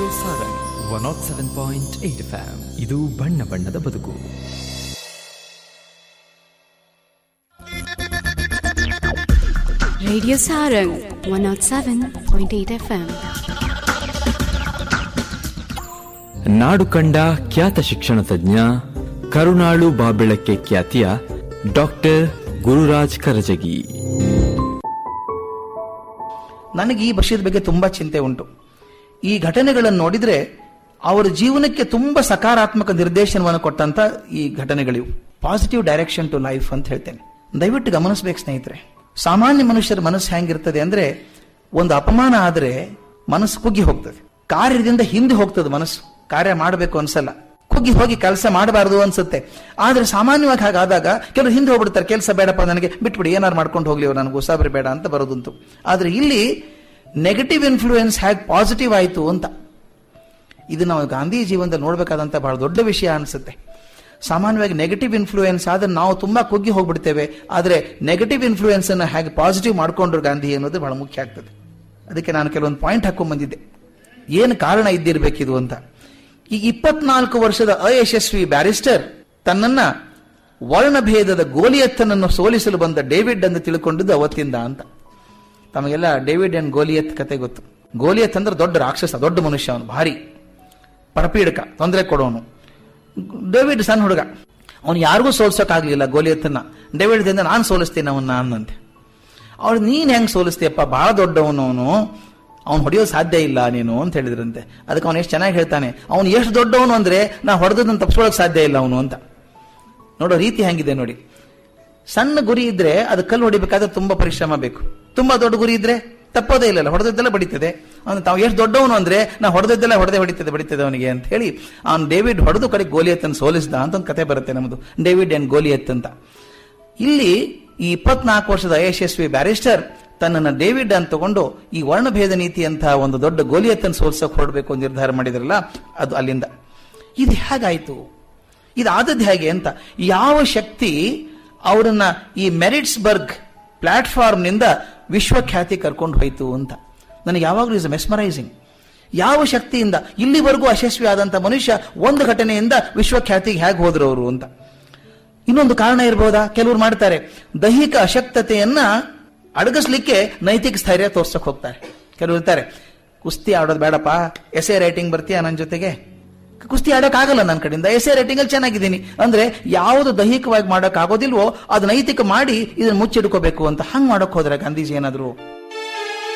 Sarang one naught seven point eight FM ಇದು ಬಣ್ಣ ಬಣ್ಣದ ಬದುಕು Radio Sarang 107.8 FM. ನಾಡು ಕಂಡ ಖ್ಯಾತ ಶಿಕ್ಷಣ ತಜ್ಞ ಕರುಣಾಳು ಬಾಬೆಳಕ್ಕೆ ಖ್ಯಾತಿಯ ಡಾಕ್ಟರ್ ಗುರುರಾಜ್ ಕರಜಗಿ ನನಗೆ ಈ ವಿಷಯದ ಬಗ್ಗೆ ತುಂಬಾ ಚಿಂತೆ ಉಂಟು ಈ ಘಟನೆಗಳನ್ನು ನೋಡಿದ್ರೆ ಅವರ ಜೀವನಕ್ಕೆ ತುಂಬಾ ಸಕಾರಾತ್ಮಕ ನಿರ್ದೇಶನವನ್ನು ಕೊಟ್ಟಂತ ಈ ಘಟನೆಗಳಿವು ಪಾಸಿಟಿವ್ ಡೈರೆಕ್ಷನ್ ಟು ಲೈಫ್ ಅಂತ ಹೇಳ್ತೇನೆ ದಯವಿಟ್ಟು ಗಮನಿಸ್ಬೇಕು ಸ್ನೇಹಿತರೆ ಸಾಮಾನ್ಯ ಮನುಷ್ಯರ ಮನಸ್ಸು ಹೆಂಗಿರ್ತದೆ ಅಂದ್ರೆ ಒಂದು ಅಪಮಾನ ಆದ್ರೆ ಮನಸ್ಸು ಕುಗ್ಗಿ ಹೋಗ್ತದೆ ಕಾರ್ಯದಿಂದ ಹಿಂದೆ ಹೋಗ್ತದೆ ಮನಸ್ಸು ಕಾರ್ಯ ಮಾಡಬೇಕು ಅನ್ಸಲ್ಲ ಕುಗ್ಗಿ ಹೋಗಿ ಕೆಲಸ ಮಾಡಬಾರದು ಅನ್ಸುತ್ತೆ ಆದ್ರೆ ಸಾಮಾನ್ಯವಾಗಿ ಹಾಗಾದಾಗ ಕೆಲವರು ಹಿಂದೆ ಹೋಗ್ಬಿಡ್ತಾರೆ ಕೆಲಸ ಬೇಡಪ್ಪ ನನಗೆ ಬಿಟ್ಬಿಡಿ ಏನಾರು ಮಾಡ್ಕೊಂಡು ಹೋಗ್ಲಿ ನನಗೆ ಉಸಾಬರಿ ಬೇಡ ಅಂತ ಬರೋದಂತು ಆದ್ರೆ ಇಲ್ಲಿ ನೆಗೆಟಿವ್ ಇನ್ಫ್ಲೂಯೆನ್ಸ್ ಹೇಗೆ ಪಾಸಿಟಿವ್ ಆಯಿತು ಅಂತ ಇದು ನಾವು ಗಾಂಧಿ ಜೀವನದಲ್ಲಿ ನೋಡಬೇಕಾದಂತ ಬಹಳ ದೊಡ್ಡ ವಿಷಯ ಅನಿಸುತ್ತೆ ಸಾಮಾನ್ಯವಾಗಿ ನೆಗೆಟಿವ್ ಇನ್ಫ್ಲೂಯೆನ್ಸ್ ಆದ್ರೆ ನಾವು ತುಂಬಾ ಕುಗ್ಗಿ ಹೋಗ್ಬಿಡ್ತೇವೆ ಆದ್ರೆ ನೆಗೆಟಿವ್ ಇನ್ಫ್ಲೂಯೆನ್ಸ್ ಅನ್ನ ಹೇಗೆ ಪಾಸಿಟಿವ್ ಮಾಡ್ಕೊಂಡ್ರು ಗಾಂಧಿ ಅನ್ನೋದು ಬಹಳ ಮುಖ್ಯ ಆಗ್ತದೆ ಅದಕ್ಕೆ ನಾನು ಕೆಲವೊಂದು ಪಾಯಿಂಟ್ ಹಾಕೊಂಡ್ ಬಂದಿದ್ದೆ ಏನು ಕಾರಣ ಇದ್ದಿರ್ಬೇಕಿದು ಅಂತ ಈ ಇಪ್ಪತ್ನಾಲ್ಕು ವರ್ಷದ ಅಯಶಸ್ವಿ ಬ್ಯಾರಿಸ್ಟರ್ ತನ್ನನ್ನ ವರ್ಣಭೇದದ ಗೋಲಿಯತ್ತನನ್ನು ಸೋಲಿಸಲು ಬಂದ ಡೇವಿಡ್ ಎಂದು ತಿಳ್ಕೊಂಡಿದ್ದು ಅವತ್ತಿಂದ ಅಂತ ತಮಗೆಲ್ಲ ಡೇವಿಡ್ ಅಂಡ್ ಗೋಲಿಯತ್ ಕತೆ ಗೊತ್ತು ಗೋಲಿಯತ್ ಅಂದ್ರೆ ದೊಡ್ಡ ರಾಕ್ಷಸ ದೊಡ್ಡ ಮನುಷ್ಯ ಅವನು ಭಾರಿ ಪರಪೀಡಕ ತೊಂದರೆ ಕೊಡೋನು ಡೇವಿಡ್ ಸಣ್ಣ ಹುಡುಗ ಅವನು ಯಾರಿಗೂ ಸೋಲ್ಸೋಕ್ಕಾಗಲಿಲ್ಲ ಗೋಲಿಯತ್ತನ್ನ ಡೇವಿಡ್ದಿಂದ ನಾನು ಸೋಲಿಸ್ತೀನಿ ಅವನ್ನ ಅನ್ನಂತೆ ಅವ್ರು ನೀನ್ ಹೆಂಗ್ ಸೋಲಿಸ್ತೀಯಪ್ಪ ಬಹಳ ದೊಡ್ಡವನು ಅವನು ಅವ್ನು ಹೊಡೆಯೋದು ಸಾಧ್ಯ ಇಲ್ಲ ನೀನು ಅಂತ ಹೇಳಿದ್ರಂತೆ ಅದಕ್ಕೆ ಅವನು ಎಷ್ಟು ಚೆನ್ನಾಗಿ ಹೇಳ್ತಾನೆ ಅವನು ಎಷ್ಟು ದೊಡ್ಡವನು ಅಂದ್ರೆ ನಾ ಹೊಡೆದನ್ನ ತಪ್ಪಿಸ್ಕೊಳಕ್ ಸಾಧ್ಯ ಇಲ್ಲ ಅವನು ಅಂತ ನೋಡೋ ರೀತಿ ಹೆಂಗಿದೆ ನೋಡಿ ಸಣ್ಣ ಗುರಿ ಇದ್ರೆ ಅದು ಕಲ್ಲು ಹೊಡಿಬೇಕಾದ್ರೆ ತುಂಬಾ ಪರಿಶ್ರಮ ಬೇಕು ತುಂಬಾ ದೊಡ್ಡ ಗುರಿ ಇದ್ರೆ ತಪ್ಪೋದೇ ಇಲ್ಲ ಹೊಡೆದದ್ದೆಲ್ಲ ಬಡಿತದೆ ಅವ್ನು ತಾವು ಎಷ್ಟು ದೊಡ್ಡವನು ಅಂದ್ರೆ ನಾ ಹೊಡೆದದ್ದೆಲ್ಲ ಹೊಡೆದೇ ಹೊಡಿತದೆ ಬಡಿತದೆ ಅವನಿಗೆ ಅಂತ ಹೇಳಿ ಅವ್ನು ಡೇವಿಡ್ ಹೊಡೆದು ಕಡೆ ಗೋಲಿಯತ್ತನ್ನು ಸೋಲಿಸಿದ ಅಂತ ಒಂದು ಕತೆ ಬರುತ್ತೆ ನಮ್ಮದು ಡೇವಿಡ್ ಅಂಡ್ ಗೋಲಿಯತ್ ಅಂತ ಇಲ್ಲಿ ಈ ಇಪ್ಪತ್ನಾಲ್ಕು ವರ್ಷದ ಯಶಸ್ವಿ ಬ್ಯಾರಿಸ್ಟರ್ ತನ್ನನ್ನು ಡೇವಿಡ್ ಅಂತ ತಗೊಂಡು ಈ ವರ್ಣಭೇದ ನೀತಿ ಅಂತ ಒಂದು ದೊಡ್ಡ ಗೋಲಿಯತ್ತನ್ನು ಸೋಲ್ಸಕ್ ಹೊರಡಬೇಕು ಅಂತ ನಿರ್ಧಾರ ಮಾಡಿದ್ರಲ್ಲ ಅದು ಅಲ್ಲಿಂದ ಇದು ಹೇಗಾಯ್ತು ಇದಾದದ್ದು ಹೇಗೆ ಅಂತ ಯಾವ ಶಕ್ತಿ ಅವರನ್ನ ಈ ಮೆರಿಟ್ಸ್ಬರ್ಗ್ ಪ್ಲಾಟ್ಫಾರ್ಮ್ ನಿಂದ ವಿಶ್ವಖ್ಯಾತಿ ಕರ್ಕೊಂಡು ಹೋಯ್ತು ಅಂತ ನನಗೆ ಯಾವಾಗಲೂ ಇಸ್ ಮೆಸ್ಮರೈಸಿಂಗ್ ಯಾವ ಶಕ್ತಿಯಿಂದ ಇಲ್ಲಿವರೆಗೂ ಯಶಸ್ವಿ ಆದಂತ ಮನುಷ್ಯ ಒಂದು ಘಟನೆಯಿಂದ ವಿಶ್ವಖ್ಯಾತಿಗೆ ಹೇಗೆ ಹೋದ್ರು ಅವರು ಅಂತ ಇನ್ನೊಂದು ಕಾರಣ ಇರಬಹುದಾ ಕೆಲವರು ಮಾಡ್ತಾರೆ ದೈಹಿಕ ಅಶಕ್ತತೆಯನ್ನ ಅಡಗಿಸ್ಲಿಕ್ಕೆ ನೈತಿಕ ಸ್ಥೈರ್ಯ ತೋರ್ಸಕ್ ಹೋಗ್ತಾರೆ ಕೆಲವರು ಇರ್ತಾರೆ ಕುಸ್ತಿ ಆಡೋದು ಬೇಡಪ್ಪ ಎಸೆ ರೈಟಿಂಗ್ ಬರ್ತೀಯಾ ನನ್ನ ಜೊತೆಗೆ ಕುಸ್ತಿ ಆಡಕ್ ಆಗಲ್ಲ ನನ್ನ ಕಡೆಯಿಂದ ಎಸೆ ರೈಟಿಂಗ್ ಅಲ್ಲಿ ಚೆನ್ನಾಗಿದ್ದೀನಿ ಅಂದ್ರೆ ಯಾವುದು ದೈಹಿಕವಾಗಿ ಮಾಡಕ್ ಆಗೋದಿಲ್ವೋ ಅದು ನೈತಿಕ ಮಾಡಿ ಇದನ್ನ ಮುಚ್ಚಿಡ್ಕೋಬೇಕು ಅಂತ ಹಂಗ್ ಮಾಡಕ್ ಹೋದ್ರೆ ಗಾಂಧೀಜಿ ಏನಾದ್ರು